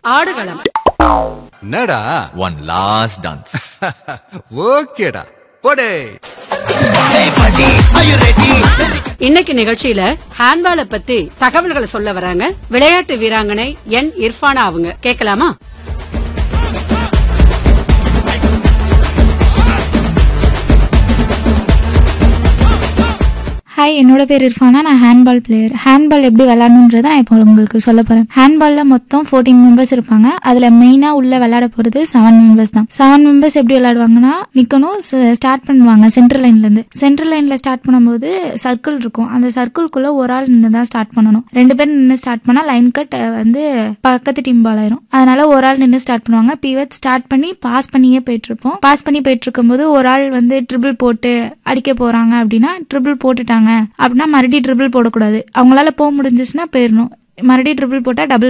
ஆடுகளம் என்னடா one last dance ஓகேடா போடே இன்னைக்கு நிகழ்ச்சியில ஹேண்ட்பால பத்தி தகவல்களை சொல்ல வராங்க விளையாட்டு வீராங்கனை என் இர்ஃபானா அவங்க கேட்கலாமா ஹாய் என்னோட பேர் இர்ஃபானா நான் ஹேண்ட்பால் பிளேயர் ஹேண்ட்பால் எப்படி விளாடணுன்றதை நான் இப்போ உங்களுக்கு சொல்ல போகிறேன் ஹேண்ட்பாலில் மொத்தம் ஃபோர்டீன் மெம்பர்ஸ் இருப்பாங்க அதில் மெயினாக உள்ள விளையாட போகிறது செவன் மெம்பர்ஸ் தான் செவன் மெம்பர்ஸ் எப்படி விளையாடுவாங்கன்னா நிற்கணும் ஸ்டார்ட் பண்ணுவாங்க சென்ட்ரல் லைன்லேருந்து சென்ட்ரல் லைனில் ஸ்டார்ட் பண்ணும்போது சர்க்கிள் இருக்கும் அந்த சர்க்கிள்குள்ளே ஒரு ஆள் நின்று தான் ஸ்டார்ட் பண்ணணும் ரெண்டு பேர் நின்று ஸ்டார்ட் பண்ணால் லைன் கட் வந்து பக்கத்து டீம் பால் ஆயிரும் அதனால ஒரு ஆள் நின்று ஸ்டார்ட் பண்ணுவாங்க பீவத் ஸ்டார்ட் பண்ணி பாஸ் பண்ணியே போயிட்டு இருப்போம் பாஸ் பண்ணி போயிட்டு இருக்கும்போது ஒரு ஆள் வந்து ட்ரிபிள் போட்டு அடிக்க போறாங்க அப்படின்னா ட்ரிபிள் போட்டுட்டாங்க அப்படின்னா மறுபடியும் ட்ரிபிள் போடக்கூடாது அவங்களால போக முடிஞ்சிச்சுன்னா போயிடணும் மறுபடியும் ட்ரிபிள் போட்டால் டபுள்